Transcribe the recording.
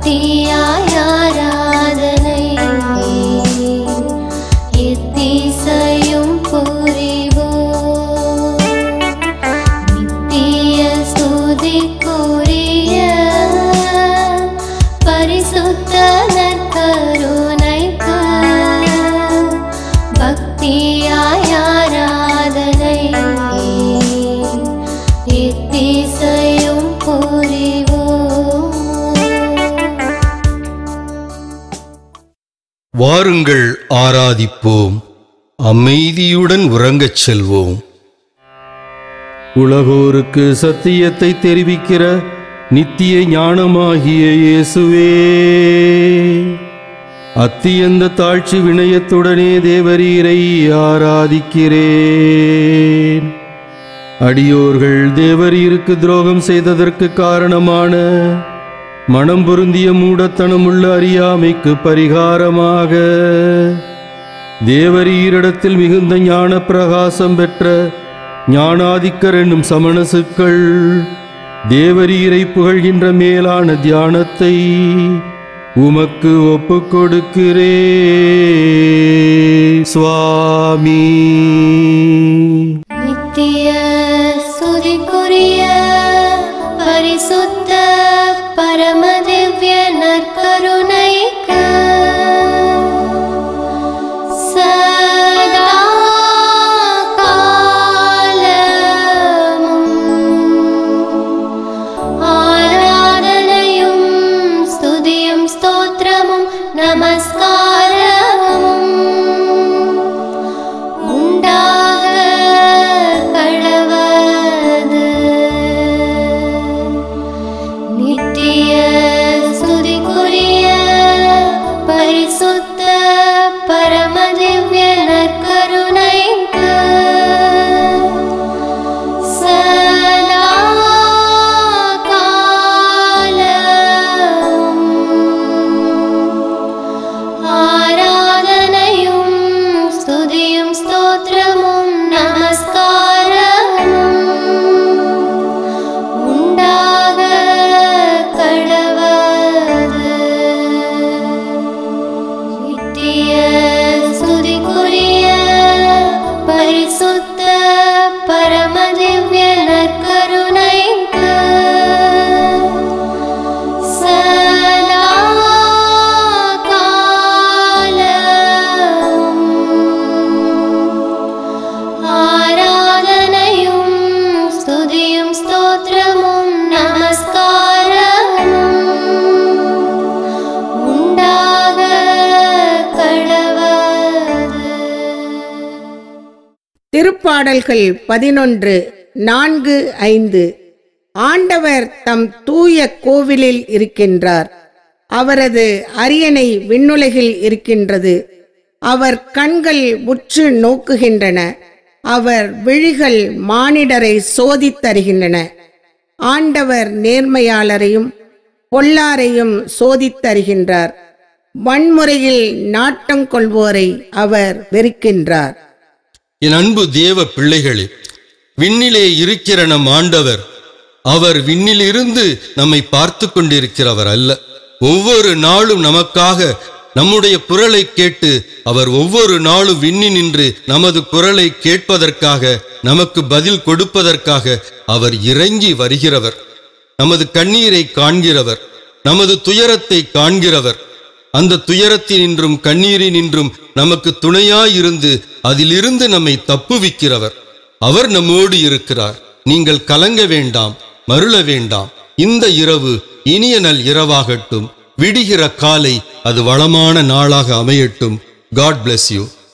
பக்தியாய் ஆராதனை எத்திசையும் புரிவோம் நித்திய ஸ்துதிக்குரிய பரிசுத்த நற்கருணைக்கு பக்தியாய் ஆராதனை எத்திசையும் புரிவோம் வாருங்கள் ஆராதிப்போம் அமைதியுடன் உறங்கச் செல்வோம் உலகோருக்கு சத்தியத்தை தெரிவிக்கிற நித்திய ஞானமாகிய இயேசுவே அத்தியந்த தாழ்ச்சி வினயத்துடனே தேவரீரை ஆராதிக்கிறேன் அடியோர்கள் தேவரீருக்கு துரோகம் செய்ததற்கு காரணமான மனம் பொருந்திய மூடத்தனமுள்ள அறியாமைக்கு பரிகாரமாக தேவரீரிடத்தில் மிகுந்த ஞான பிரகாசம் பெற்ற ஞானாதிக்கர் என்னும் சமணசுக்கள் தேவரீரை புகழ்கின்ற மேலான தியானத்தை உமக்கு ஒப்புக் கொடுக்கிறே சுவாமி நித்திய ஸ்துதிக்குரிய பரிசுத்த பரமதிவ்ய நற்கருணைக்கு சதா காலமும் ஆராதனையும் ஸ்துதியும் ஸ்தோத்திரமும் நமஸ்காரமும் உண்டாக கடவது நித்திய ஸ்துதிக்குரிய பரிசுத்த பரமதிவ்ய நற்கருணைக்கு சதா காலமும் ஆராதனையும் ஸ்துதியும் ஸ்தோத்திரமும் நமஸ்காரமும் உண்டாக கடவது நித்திய ஸ்துதிக்குரிய பரிசுத்த பரமதிவ்ய நற்கருணைக்கு சதா காலமும் ஆராதனையும் ஸ்துதியும் ஸ்தோத்திரமும் நமஸ்காரமும் உண்டாக கடவது திருப்பாடல்கள் பதினொன்று நான்கு ஐந்து ஆண்டவர் தம் தூய கோவிலில் இருக்கின்றார் அவரது அரியணை விண்ணுலகில் இருக்கின்றது அவர் கண்கள் உற்று நோக்குகின்றன அவர் விழிகள் மானிடரை சோதித்தருகின்றன ஆண்டவர் நேர்மையாளரையும் பொல்லாரையும் சோதித்தருகின்றார் வன்முறையில் நாட்டம் கொள்வோரை அவர் வெறுக்கின்றார் என் அன்பு தேவ பிள்ளைகளே விண்ணிலே இருக்கிற நம் ஆண்டவர் அவர் விண்ணிலிருந்து நம்மை பார்த்து கொண்டிருக்கிறவர் அல்ல ஒவ்வொரு நாளும் நமக்காக நம்முடைய குரலை கேட்டு அவர் ஒவ்வொரு நாளும் விண்ணி நின்று நமது குரலை கேட்பதற்காக நமக்கு பதில் கொடுப்பதற்காக அவர் இறங்கி வருகிறவர் நமது கண்ணீரை காண்கிறவர் நமது துயரத்தை காண்கிறவர் அந்த துயரத்தினின்றும் கண்ணீரினின்றும் நமக்கு துணையாயிருந்து அதிலிருந்து நம்மை தப்புவிக்கிறவர் அவர் நம்மோடு இருக்கிறார் நீங்கள் கலங்க வேண்டாம் மருள வேண்டாம் இந்த இரவு இனிய நல் இரவாகட்டும் விடுகிற காலை அது வளமான நாளாக அமையட்டும் காட் bless யூ